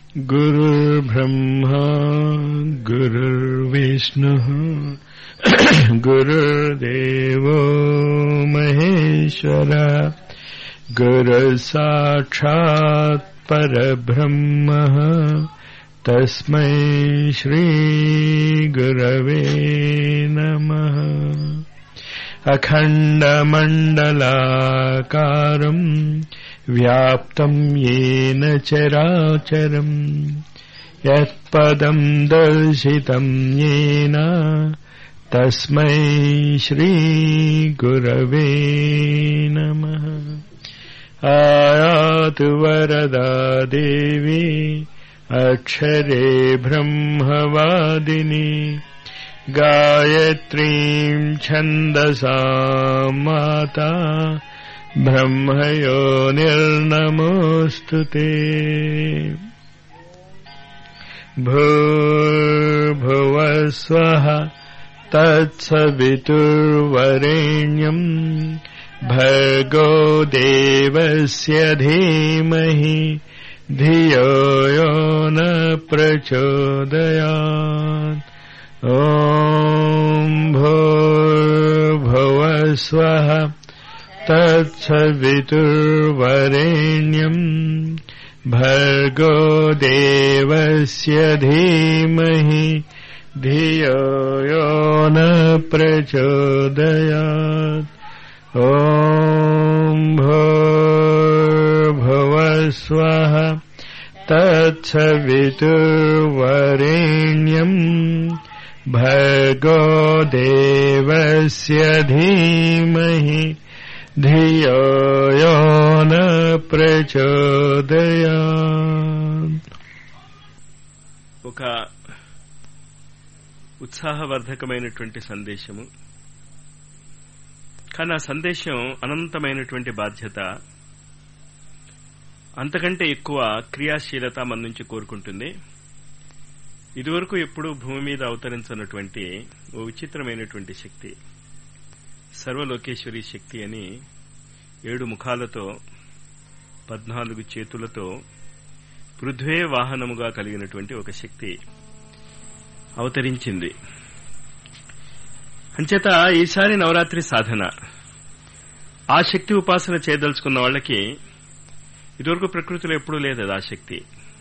गुरुर्ब्रह्मा गुरुर्विष्णुः गुरुर्देवो महेश्वर गुरुसाक्षात् परब्रह्मः तस्मै श्रीगुरवे नमः अखण्डमण्डलाकारम् व्याप्तम् येन चराचरम् यत्पदम् दर्शितम् येन तस्मै श्रीगुरवे नमः आयातु वरदा देवी अक्षरे ब्रह्मवादिनी गायत्रीम् छन्दसा माता ब्रह्मयो निर्नमोऽस्तु ते भूर्भुवस्वः तत्सवितुर्वरेण्यम् भर्गो देवस्य धीमहि धियो यो न प्रचोदयात् ॐ भूर्भुवस्वः तत्सवितुर्वरेण्यम् भर्गो देवस्य धीमहि धियो यो न प्रचोदयात् ॐ भूर्भुवस्वः तत्सवितुर्वरेण्यम् भर्गो देवस्य धीमहि धियो यो न ప్రచోదయా ఒక ఉత్సాహవర్ధకమైనటువంటి సందేశము కానీ ఆ సందేశం అనంతమైనటువంటి బాధ్యత అంతకంటే ఎక్కువ క్రియాశీలత మన నుంచి కోరుకుంటుంది ఇదివరకు ఎప్పుడూ భూమి మీద అవతరించినటువంటి ఓ విచిత్రమైనటువంటి శక్తి సర్వలోకేశ్వరి శక్తి అని ఏడు ముఖాలతో పద్నాలుగు చేతులతో పృథ్వే వాహనముగా కలిగినటువంటి ఒక శక్తి అవతరించింది అంచేత ఈసారి నవరాత్రి సాధన ఆ శక్తి ఉపాసన చేయదలుచుకున్న వాళ్ళకి ఇదివరకు ప్రకృతిలో ఎప్పుడూ లేదు ఆ శక్తి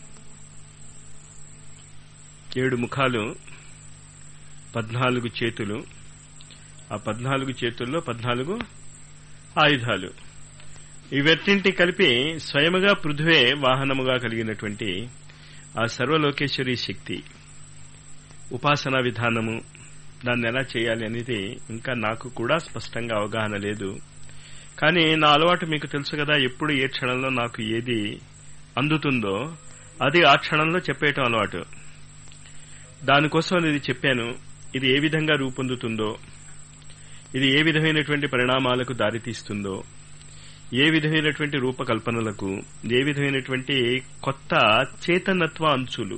ఏడు ముఖాలు పద్నాలుగు చేతులు ఆ పద్నాలుగు చేతుల్లో పద్నాలుగు ఆయుధాలు ఇవెట్టింటి కలిపి స్వయముగా పృథ్వే వాహనముగా కలిగినటువంటి ఆ సర్వలోకేశ్వరి శక్తి ఉపాసనా విధానము దాన్ని ఎలా చేయాలి అనేది ఇంకా నాకు కూడా స్పష్టంగా అవగాహన లేదు కానీ నా అలవాటు మీకు తెలుసు కదా ఎప్పుడు ఏ క్షణంలో నాకు ఏది అందుతుందో అది ఆ క్షణంలో చెప్పేయటం అలవాటు దానికోసం ఇది చెప్పాను ఇది ఏ విధంగా రూపొందుతుందో ఇది ఏ విధమైనటువంటి పరిణామాలకు దారితీస్తుందో ఏ విధమైనటువంటి రూపకల్పనలకు ఏ విధమైనటువంటి కొత్త చేతనత్వ అంచులు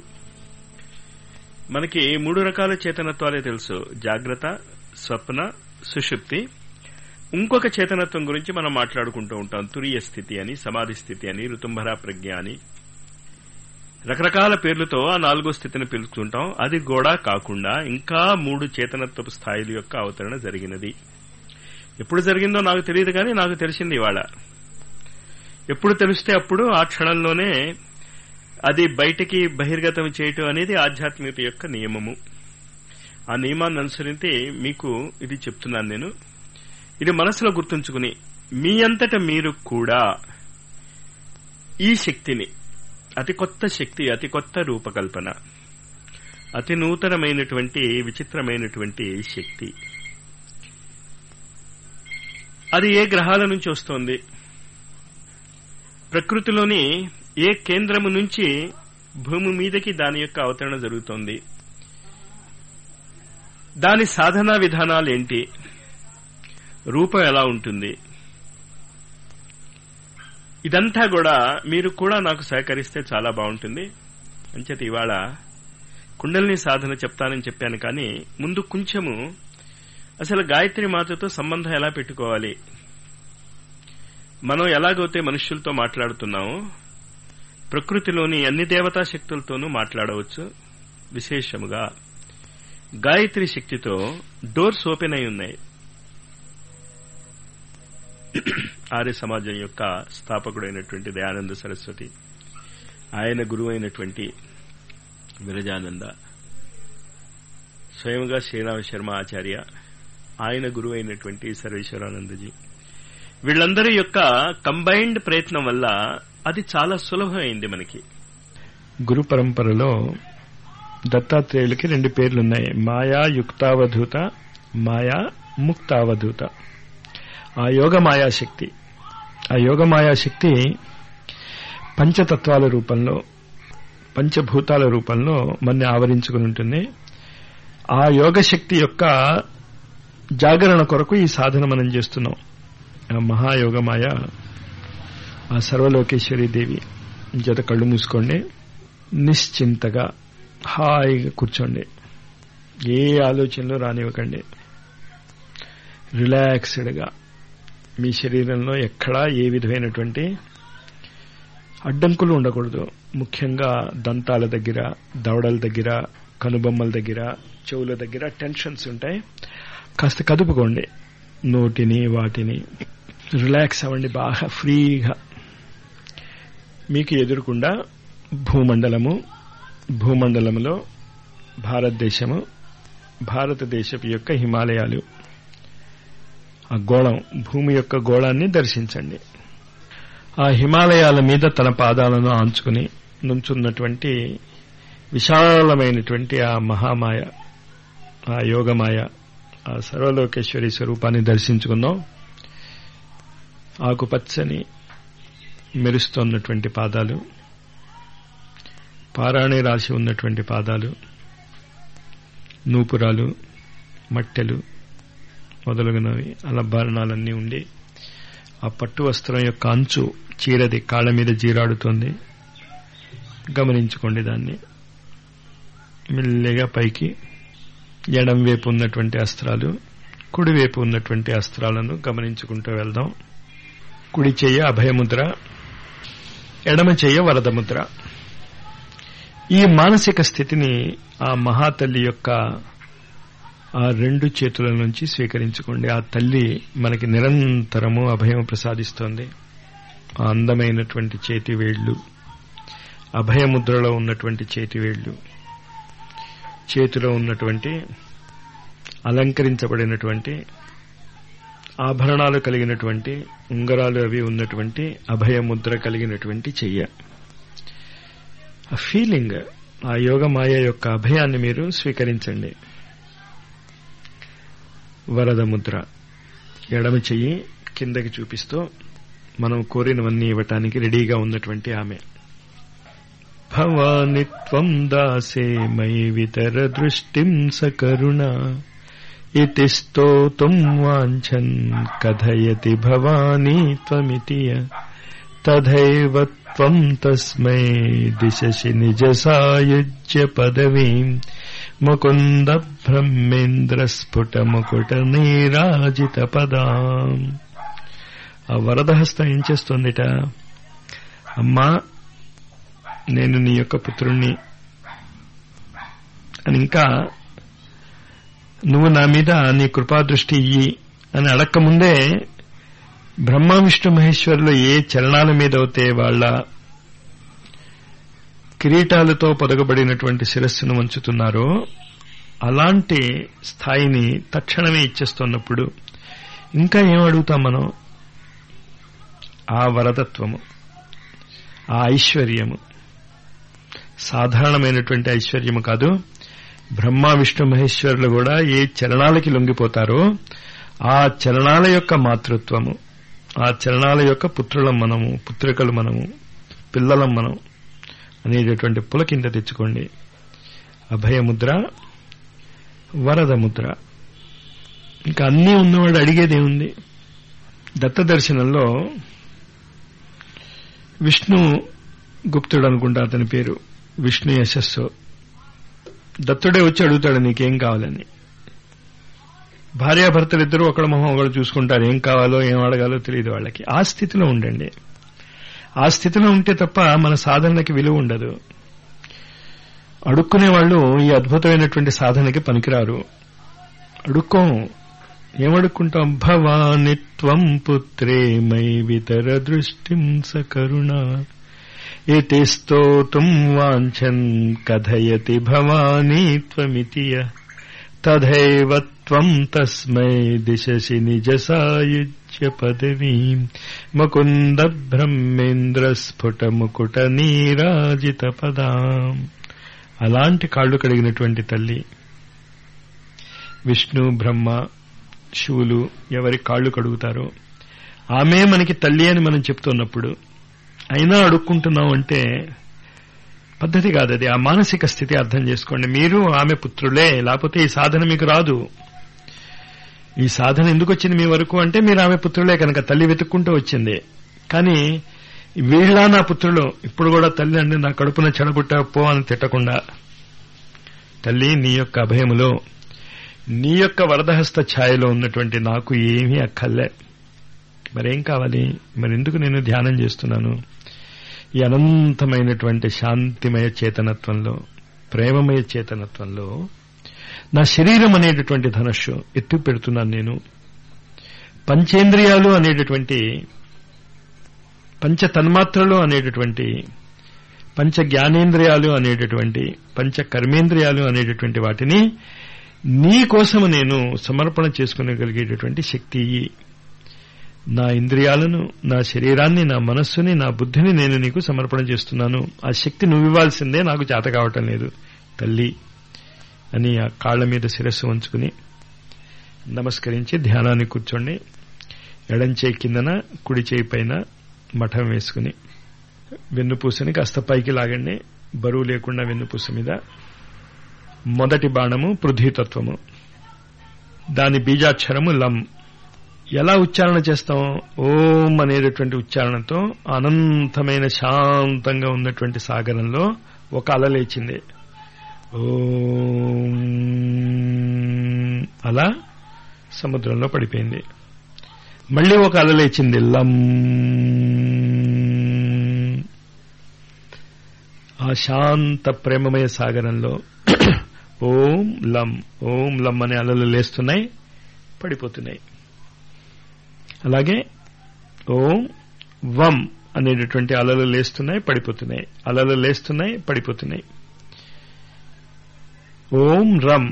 మనకి మూడు రకాల చేతనత్వాలే తెలుసు జాగ్రత్త స్వప్న సుషుప్తి ఇంకొక చేతనత్వం గురించి మనం మాట్లాడుకుంటూ ఉంటాం తురియ స్థితి అని సమాధి స్థితి అని ఋతుంభర ప్రజ్ఞ అని రకరకాల పేర్లతో ఆ నాలుగో స్థితిని పిలుచుకుంటాం అది కూడా కాకుండా ఇంకా మూడు చేతనత్వపు స్థాయిల యొక్క అవతరణ జరిగినది ఎప్పుడు జరిగిందో నాకు తెలియదు కానీ నాకు తెలిసింది ఇవాళ ఎప్పుడు తెలిస్తే అప్పుడు ఆ క్షణంలోనే అది బయటికి బహిర్గతం చేయటం అనేది ఆధ్యాత్మికత యొక్క నియమము ఆ నియమాన్ని అనుసరించి మీకు ఇది చెప్తున్నాను నేను ఇది మనసులో గుర్తుంచుకుని మీ అంతట మీరు కూడా ఈ శక్తిని అతి కొత్త శక్తి అతి కొత్త రూపకల్పన అతి నూతనమైనటువంటి విచిత్రమైనటువంటి శక్తి అది ఏ గ్రహాల నుంచి వస్తోంది ప్రకృతిలోని ఏ కేంద్రము నుంచి భూమి మీదకి దాని యొక్క అవతరణ జరుగుతోంది దాని సాధనా విధానాలు ఏంటి రూపం ఎలా ఉంటుంది ఇదంతా కూడా మీరు కూడా నాకు సహకరిస్తే చాలా బాగుంటుంది అంచేత ఇవాళ కుండలిని సాధన చెప్తానని చెప్పాను కానీ ముందు కొంచెము అసలు గాయత్రి మాతతో సంబంధం ఎలా పెట్టుకోవాలి మనం ఎలాగైతే మనుష్యులతో మాట్లాడుతున్నామో ప్రకృతిలోని అన్ని దేవతా శక్తులతోనూ మాట్లాడవచ్చు విశేషముగా గాయత్రి శక్తితో డోర్స్ ఓపెన్ అయి ఉన్నాయి ఆర్య సమాజం యొక్క స్థాపకుడైనటువంటి దయానంద సరస్వతి ఆయన గురువు అయినటువంటి విరజానంద స్వయంగా శ్రీరామ శర్మ ఆచార్య ఆయన గురువు అయినటువంటి సర్వేశ్వరానందజీ వీళ్ళందరి యొక్క కంబైన్డ్ ప్రయత్నం వల్ల అది చాలా సులభమైంది మనకి గురు పరంపరలో దత్తాత్రేయులకి రెండు పేర్లున్నాయి మాయా యుక్తావధూత మాయా ముక్తావధూత ఆ యోగ మాయాశక్తి ఆ యోగ మాయాశక్తి పంచతత్వాల రూపంలో పంచభూతాల రూపంలో మన్ని ఆవరించుకుని ఉంటుంది ఆ యోగ శక్తి యొక్క జాగరణ కొరకు ఈ సాధన మనం చేస్తున్నాం ఆ మహాయోగమాయ ఆ సర్వలోకేశ్వరి దేవి జత కళ్ళు మూసుకోండి నిశ్చింతగా హాయిగా కూర్చోండి ఏ ఆలోచనలు రానివ్వకండి రిలాక్స్డ్గా మీ శరీరంలో ఎక్కడా ఏ విధమైనటువంటి అడ్డంకులు ఉండకూడదు ముఖ్యంగా దంతాల దగ్గర దవడల దగ్గర కనుబొమ్మల దగ్గర చెవుల దగ్గర టెన్షన్స్ ఉంటాయి కాస్త కదుపుకోండి నోటిని వాటిని రిలాక్స్ అవ్వండి బాగా ఫ్రీగా మీకు ఎదురుకుండా భూమండలము భూమండలములో భారతదేశము భారతదేశపు యొక్క హిమాలయాలు ఆ గోళం భూమి యొక్క గోళాన్ని దర్శించండి ఆ హిమాలయాల మీద తన పాదాలను ఆంచుకుని నుంచున్నటువంటి విశాలమైనటువంటి ఆ మహామాయ ఆ యోగమాయ ఆ సర్వలోకేశ్వరి స్వరూపాన్ని దర్శించుకుందాం ఆకుపచ్చని మెరుస్తున్నటువంటి పాదాలు పారాణి రాసి ఉన్నటువంటి పాదాలు నూపురాలు మట్టెలు మొదలగునవి అలంభరణాలన్నీ ఉండి ఆ పట్టు వస్త్రం యొక్క అంచు చీరది కాళ్ళ మీద జీరాడుతోంది గమనించుకోండి దాన్ని మెల్లిగా పైకి ఎడం వైపు ఉన్నటువంటి అస్త్రాలు కుడి వైపు ఉన్నటువంటి అస్త్రాలను గమనించుకుంటూ వెళ్దాం కుడి చెయ్య అభయముద్ర ఎడమ చెయ్య వరదముద్ర ఈ మానసిక స్థితిని ఆ మహాతల్లి యొక్క ఆ రెండు చేతుల నుంచి స్వీకరించుకోండి ఆ తల్లి మనకి నిరంతరము అభయం ప్రసాదిస్తోంది ఆ అందమైనటువంటి చేతి వేళ్లు అభయముద్రలో ఉన్నటువంటి చేతి వేళ్లు చేతిలో ఉన్నటువంటి అలంకరించబడినటువంటి ఆభరణాలు కలిగినటువంటి ఉంగరాలు అవి ఉన్నటువంటి అభయముద్ర కలిగినటువంటి చెయ్య ఆ ఫీలింగ్ ఆ యోగమాయ యొక్క అభయాన్ని మీరు స్వీకరించండి వరద ముద్ర ఎడమ చెయ్యి కిందకి చూపిస్తూ మనం కోరినవన్నీ ఇవ్వటానికి రెడీగా ఉన్నటువంటి ఆమె భవాని త్వం దాసే మై వితర దృష్టిం సకరుణ ఇతి స్తోతుం వాంఛన్ కథయతి భవానీ త్వమితి తథైవ త్వం తస్మై దిశసి నిజ సాయుజ్య పదవీం ముకుంద బ్రహ్మేంద్ర స్ఫుట ముకుట నీరాజిత పదాం ఆ వరదహస్తం ఏం చేస్తోందిట అమ్మా నేను నీ యొక్క పుత్రుణ్ణి అని ఇంకా నువ్వు నా మీద నీ కృపాదృష్టి ఇయ్యి అని అడక్కముందే బ్రహ్మ విష్ణు మహేశ్వరులు ఏ చరణాల మీద అవుతే వాళ్ళ కిరీటాలతో పొదగబడినటువంటి శిరస్సును వంచుతున్నారో అలాంటి స్థాయిని తక్షణమే ఇచ్చేస్తున్నప్పుడు ఇంకా ఏం అడుగుతాం మనం ఆ వరదత్వము ఆ ఐశ్వర్యము సాధారణమైనటువంటి ఐశ్వర్యము కాదు బ్రహ్మ విష్ణు మహేశ్వరులు కూడా ఏ చరణాలకి లొంగిపోతారో ఆ చరణాల యొక్క మాతృత్వము ఆ చరణాల యొక్క పుత్రులం మనము పుత్రికలు మనము పిల్లలం మనం అనేటటువంటి పుల కింద తెచ్చుకోండి అభయముద్ర వరద ముద్ర ఇంకా అన్నీ ఉన్నవాడు అడిగేదేముంది దత్త దర్శనంలో విష్ణు గుప్తుడు అనుకుంటా అతని పేరు విష్ణు యశస్సు దత్తుడే వచ్చి అడుగుతాడు నీకేం కావాలని భార్యాభర్తలు ఇద్దరు ఒకళ్ళ మొహం ఒకళ్ళు చూసుకుంటారు ఏం కావాలో ఏం అడగాలో తెలియదు వాళ్ళకి ఆ స్థితిలో ఉండండి ఆ స్థితిలో ఉంటే తప్ప మన సాధనకి విలువ ఉండదు అడుక్కునే వాళ్ళు ఈ అద్భుతమైనటువంటి సాధనకి పనికిరారు అడుక్కోం ఏమడుక్కుంటాం భవాని త్వం పుత్రే మై వితర దృష్టిం సకరుణ ఏతి స్తోతుం వాంఛన్ కథయతి భవానీ త్వమితి యః తథైవ త్వం తస్మై దిశసి నిజ సాయుజ్య పదవీం ముకుంద బ్రహ్మేంద్ర స్ఫుట ముకుట నీరాజిత పదాం అలాంటి కాళ్ళు కడిగినటువంటి తల్లి విష్ణు బ్రహ్మ శివులు ఎవరి కాళ్ళు కడుగుతారో ఆమె మనకి తల్లి అని మనం చెప్తున్నప్పుడు అయినా అడుక్కుంటున్నాం అంటే పద్ధతి కాదు అది ఆ మానసిక స్థితి అర్థం చేసుకోండి మీరు ఆమె పుత్రులే లేకపోతే ఈ సాధన మీకు రాదు ఈ సాధన ఎందుకు వచ్చింది మీ వరకు అంటే మీరు ఆమె పుత్రులే కనుక తల్లి వెతుక్కుంటూ వచ్చింది కానీ వీళ్ళ నా పుత్రులు ఇప్పుడు కూడా తల్లి అంటే నా కడుపున చెడబుట్ట పో అని తిట్టకుండా తల్లి నీ యొక్క అభయములో నీ యొక్క వరదహస్త ఛాయలో ఉన్నటువంటి నాకు ఏమీ అక్కర్లే మరేం కావాలి మరెందుకు నేను ధ్యానం చేస్తున్నాను ఈ అనంతమైనటువంటి శాంతిమయ చేతనత్వంలో ప్రేమమయ చేతనత్వంలో నా శరీరం అనేటటువంటి ధనస్సు ఎత్తు పెడుతున్నాను నేను పంచేంద్రియాలు అనేటటువంటి పంచ తన్మాత్రలు అనేటటువంటి పంచ జ్ఞానేంద్రియాలు అనేటటువంటి పంచ కర్మేంద్రియాలు అనేటటువంటి వాటిని నీ కోసము నేను సమర్పణ చేసుకునగలిగేటటువంటి శక్తి నా ఇంద్రియాలను నా శరీరాన్ని నా మనస్సుని నా బుద్ధిని నేను నీకు సమర్పణ చేస్తున్నాను ఆ శక్తి నువ్వు ఇవ్వాల్సిందే నాకు చేత కావటం లేదు తల్లి అని ఆ కాళ్ల మీద శిరస్సు ఉంచుకుని నమస్కరించి ధ్యానాన్ని కూర్చోండి ఎడం చేయి కిందన కుడి చేయి పైన మఠం వేసుకుని వెన్నుపూసని కాస్త పైకి లాగండి బరువు లేకుండా వెన్నుపూస మీద మొదటి బాణము పృథ్వీతత్వము దాని బీజాక్షరము లం ఎలా ఉచ్చారణ చేస్తాం ఓం అనేటటువంటి ఉచ్చారణతో అనంతమైన శాంతంగా ఉన్నటువంటి సాగరంలో ఒక అల లేచింది ఓం అలా సముద్రంలో పడిపోయింది మళ్ళీ ఒక అల లేచింది లం ఆ శాంత ప్రేమమయ సాగరంలో ఓం లం ఓం లం అనే అలలు లేస్తున్నాయి పడిపోతున్నాయి అలాగే ఓం వం అనేటటువంటి అలలు లేస్తున్నాయి పడిపోతున్నాయి అలలు లేస్తున్నాయి పడిపోతున్నాయి ఓం రం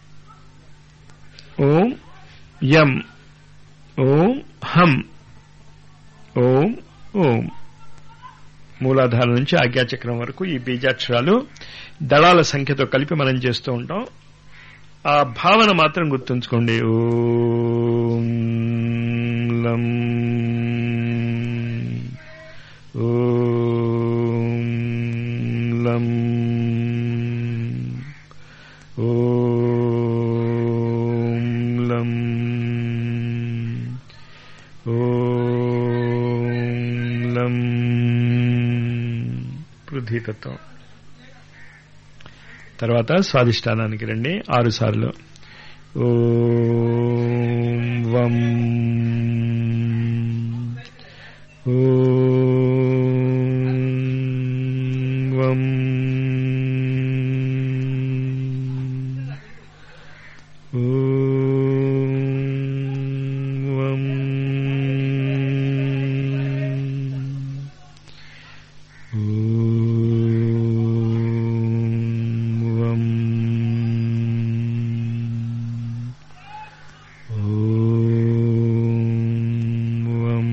ఓం యం ఓం హం ఓం ఓం మూలాధారం నుంచి ఆజ్ఞాచక్రం వరకు ఈ బీజాక్షరాలు దళాల సంఖ్యతో కలిపి మనం చేస్తూ ఉంటాం ఆ భావన మాత్రం గుర్తుంచుకోండి ఓం లం ఓం లం ఓం లం ఓం లం పృథ్వీతత్వం తర్వాత స్వాదిష్టానానికి రండి ఆరు సార్లు ఓం వం ఓం వం ఓం వం ఓం వం ఓం వం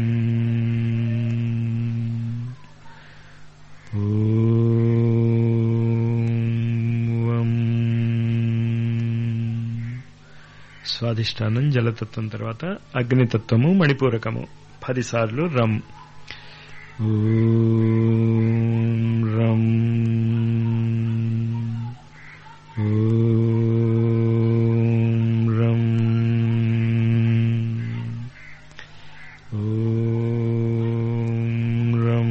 ఓం వం స్వాధిష్టానం జలతత్వం తర్వాత అగ్నితత్వము మణిపూరకము పదిసార్లు రం ఓం రం ఓం రం ఓం రం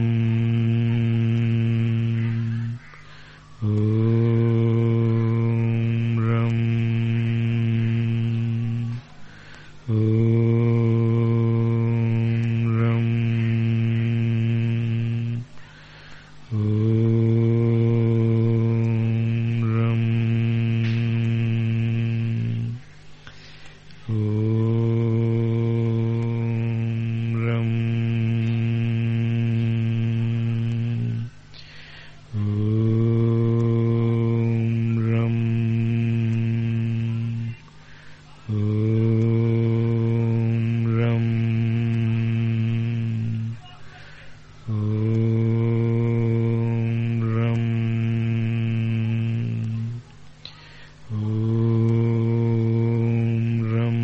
ఓం రం ఓం రం రం రం రం రం రం రం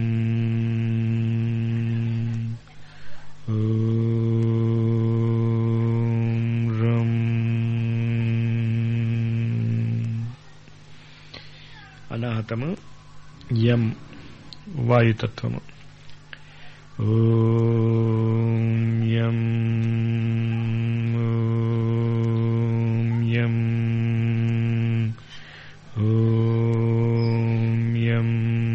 రం అనాహతము యం వాయుతత్వము ఓం యం ఓం యం ఓం యం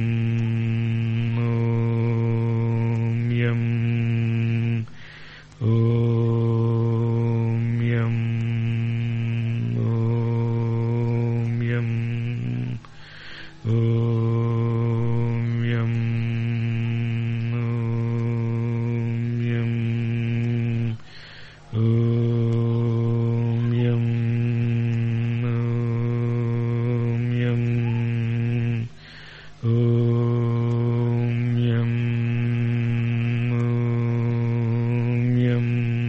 ఓం యం ఓం యం ఓం యం ఓం యం ఓం యం ఓం యం ఓం యం ఓం యం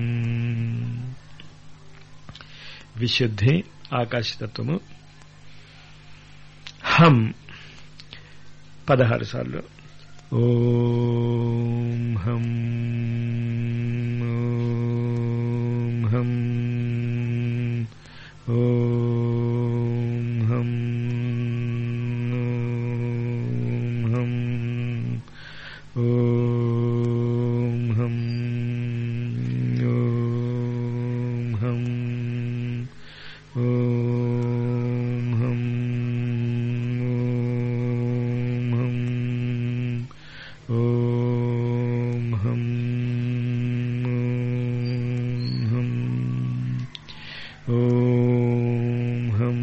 విశుద్ధి ఆకాశతత్వము హం పదహారు సార్లు ఓం హం ఓం హం ఓం హం ఓం హం ఓం హం ఓం హం ఓం హం ఓం హం ఓం హం ఓం హం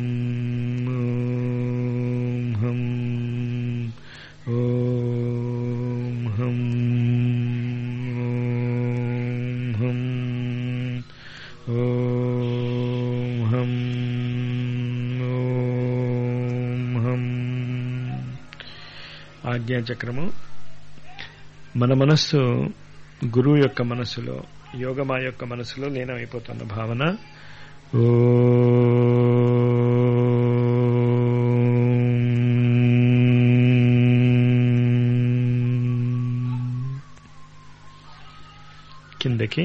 ఓం హం ఓం హం ఓం హం ఆజ్ఞాచక్రము మన మనస్సు గురువు యొక్క మనస్సులో యోగమా యొక్క మనస్సులో లీనమైపోతున్న భావన ఓం కిందకి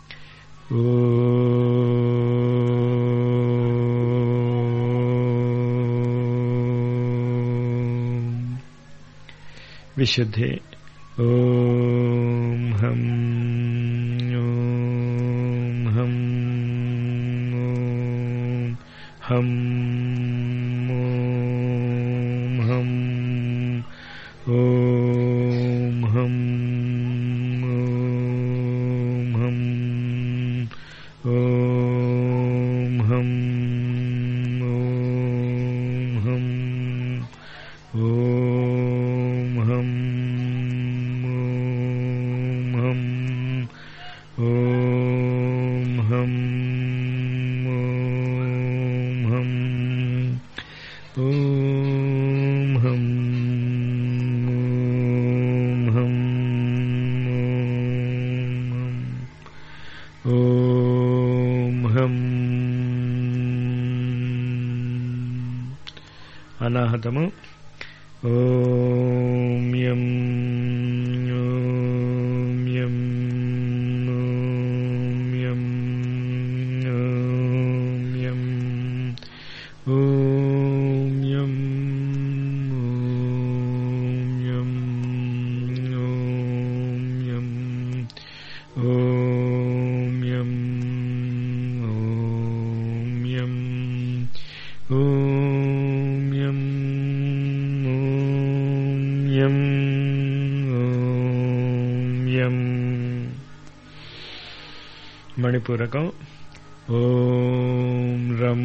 ఓం విశుద్ధి ఓం హం ఓం హం ఓం హం ఓం హం ఓం హం ఓం హం ఓం హం ఓం హం ఓం హం ఓం హం ఓం హం ఓం హం ఓం హం ఓం హం అనాహతము ఓం యం ఓం యం ఓం యం ఓం యం ఓం యం ఓం యం ఓం యం ఓం యం ఓం యం ఓం యం ఓం యం మణిపూరకం ఓం రం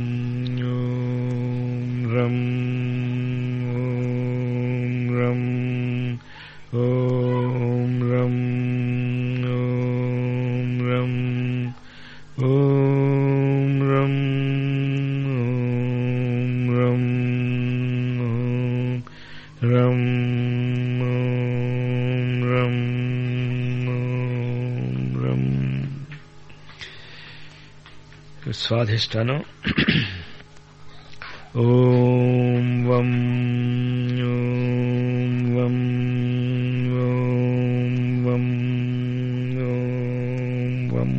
ఓం రం ఓం రం ఓం రం ఓం రం ఓం రం ఓం రం ఓం రం ఓం రం ఓం రం స్వాధిష్టానం ఓం వం ఓం వం ఓం వం ఓం వం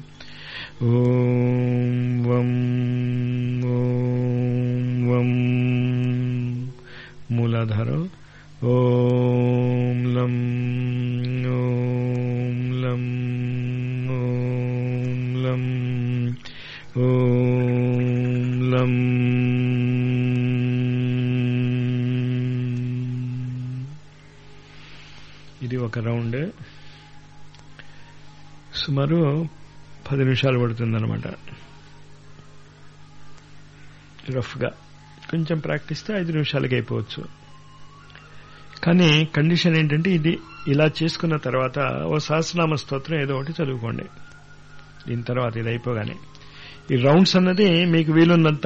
ఓం వం ఓం వం మూలాధారం ఓం లం ఓం లం ఓం లం ఓం లం ఇది ఒక రౌండ్ సుమారు పది నిమిషాలు పడుతుందన్నమాట రఫ్గా కొంచెం ప్రాక్టీస్తే ఐదు నిమిషాలకి అయిపోవచ్చు కానీ కండిషన్ ఏంటంటే ఇది ఇలా చేసుకున్న తర్వాత ఓ సహస్రనామ స్తోత్రం ఏదో ఒకటి చదువుకోండి దీని తర్వాత ఇది అయిపోగానే ఈ రౌండ్స్ అన్నది మీకు వీలున్నంత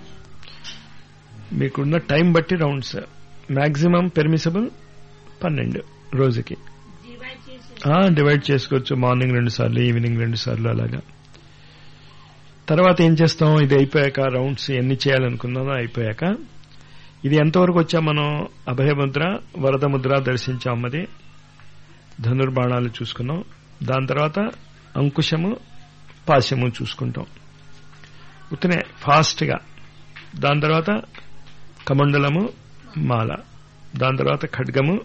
మీకున్న టైం బట్టి రౌండ్స్ మాక్సిమం పెర్మిసబుల్ పన్నెండు రోజుకి డివైడ్ చేసి డివైడ్ చేసుకోవచ్చు మార్నింగ్ రెండు సార్లు ఈవినింగ్ రెండు సార్లు అలాగా తర్వాత ఏం చేస్తాం ఇది అయిపోయాక రౌండ్స్ ఎన్ని చేయాలనుకున్నానో అయిపోయాక ఇది ఎంతవరకు వచ్చా మనం అభయముద్ర వరద ముద్ర దర్శించాం అది ధనుర్బాణాలు చూసుకున్నాం దాని తర్వాత అంకుశము పాశము చూసుకుంటాం ఉత్తనే ఫాస్ట్గా దాని తర్వాత కమండలము మాల దాని తర్వాత ఖడ్గము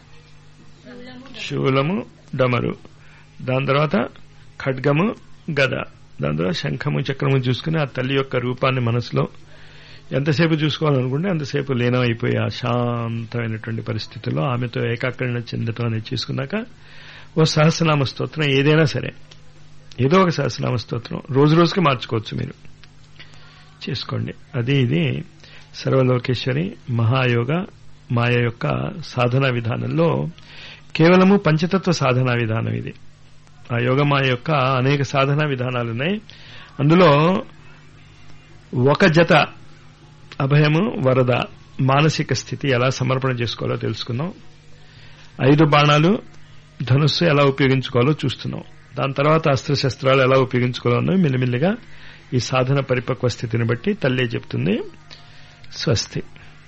శూలము డమరు దాని తర్వాత ఖడ్గము గద దాని తర్వాత శంఖము చక్రము చూసుకుని ఆ తల్లి యొక్క రూపాన్ని మనసులో ఎంతసేపు చూసుకోవాలనుకుంటే అంతసేపు లీనం అయిపోయి ఆ శాంతమైనటువంటి పరిస్థితుల్లో ఆమెతో ఏకాకరణ చెందటం అనేది చేసుకున్నాక ఓ సహస్రనామ స్తోత్రం ఏదైనా సరే ఏదో ఒక సహస్రనామ స్తోత్రం రోజు రోజుకి మార్చుకోవచ్చు మీరు చేసుకోండి అది ఇది సర్వలోకేశ్వరి మహాయోగ మాయ యొక్క సాధనా విధానంలో కేవలము పంచతత్వ సాధనా విధానం ఇది ఆ యోగమాయ యొక్క అనేక సాధనా విధానాలు ఉన్నాయి అందులో ఒక జత అభయము వరద మానసిక స్థితి ఎలా సమర్పణ చేసుకోవాలో తెలుసుకుందాం ఐదు బాణాలు ధనుస్సు ఎలా ఉపయోగించుకోవాలో చూస్తున్నాం దాని తర్వాత అస్త్రశస్త్రాలు ఎలా ఉపయోగించుకోవాలో మెల్లిమెల్లిగా ఈ సాధన పరిపక్వ స్థితిని బట్టి తల్లే చెప్తుంది స్వస్తి